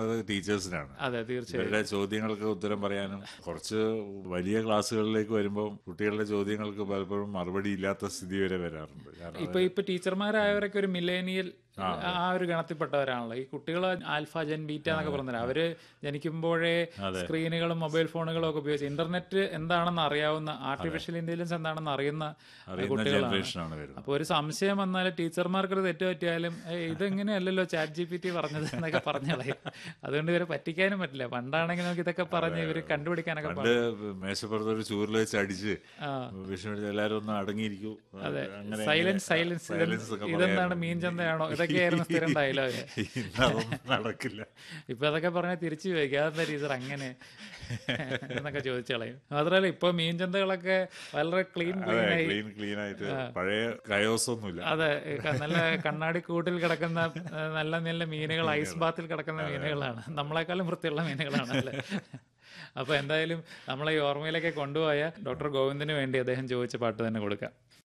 കൊടുക്കുന്നത് ടീച്ചേഴ്സിനാണ് അതെ തീർച്ചയായും ഇവരുടെ ചോദ്യങ്ങൾക്ക് ഉത്തരം പറയാനും കുറച്ച് വലിയ ക്ലാസ്സുകളിലേക്ക് വരുമ്പോൾ കുട്ടികളുടെ ചോദ്യങ്ങൾക്ക് പലപ്പോഴും മറുപടി ഇല്ലാത്ത സ്ഥിതി വരെ വരാറുണ്ട് കാരണം ഇപ്പൊ ഇപ്പൊ ടീച്ചർമാരായവരൊക്കെ ഒരു മില്ലേനിയൽ ആ ഒരു ഗണത്തിൽപ്പെട്ടവരാണല്ലോ ഈ കുട്ടികൾ ആൽഫ ജെൻ ബീറ്റ എന്നൊക്കെ പറഞ്ഞത് അവര് ജനിക്കുമ്പോഴേ സ്ക്രീനുകളും മൊബൈൽ ഫോണുകളും ഒക്കെ ഉപയോഗിച്ച് ഇന്റർനെറ്റ് എന്താണെന്ന് അറിയാവുന്ന ആർട്ടിഫിഷ്യൽ ഇന്റലിജൻസ് എന്താണെന്ന് അറിയുന്ന അറിയുന്ന കുട്ടികളാണ് ജനറേഷനാണ് വരുന്നത് അപ്പൊ ഒരു സംശയം വന്നാൽ ടീച്ചർമാർക്ക് ഒരു തെറ്റ് പറ്റിയാലും "ഏയ് ഇതെങ്ങനെയല്ലല്ലോ ചാറ്റ് ജി പി ടി പറഞ്ഞത് എന്നൊക്കെ പറഞ്ഞളയും അതുകൊണ്ട് ഇവരെ പറ്റിക്കാനും പറ്റില്ല പണ്ടാണെങ്കിൽ നമുക്ക് ഇതൊക്കെ പറഞ്ഞ് ഇവര് കണ്ടുപിടിക്കാനൊക്കെ പണ്ട് മേശപ്പുറത്ത് ഒരു ചൂരിൽ വെച്ച് അടിച്ച് വിഷമിച്ച് എല്ലാവരും ഒന്ന് അടങ്ങിയിരിക്കൂ അങ്ങനെ സൈലൻസ് സൈലൻസ് സൈലൻസ് ഒക്കെ ഇതെന്താണ് മീൻ ചന്തയാണോ ഇതൊക്കെയായിരുന്നു സ്ഥിരം ഡയലോഗ് ഇന്നതൊന്നും നടക്കില്ല ഇപ്പൊ അതൊക്കെ പറഞ്ഞാൽ തിരിച്ചു ചോദിക്കുക അതെന്താ ടീച്ചർ അങ്ങനെ എന്നൊക്കെ ചോദിച്ചളയും മാത്രമല്ല ഇപ്പൊ മീൻ ചന്തകളൊക്കെ വളരെ ക്ലീൻ അതെ ക്ലീൻ ആയി ക്ലീൻ ക്ലീൻ ആയിട്ട് പഴയ കയോസ് ഒന്നുമില്ല അതെ ക- നല്ല കണ്ണാടി കൂട്ടിൽ കിടക്കുന്ന ഏ, നല്ല നല്ല മീനുകൾ ഐസ് ബാത്തിൽ കിടക്കുന്ന മീനുകളാണ് നമ്മളെക്കാളും വൃത്തിയുള്ള മീനുകളാണ് അല്ലേ അപ്പൊ എന്തായാലും നമ്മളെ ഈ ഓർമ്മയിലേക്ക് കൊണ്ടുപോയ ഡോക്ടർ ഗോവിന്ദിന് വേണ്ടി അദ്ദേഹം ചോദിച്ച പാട്ട് തന്നെ കൊടുക്കാം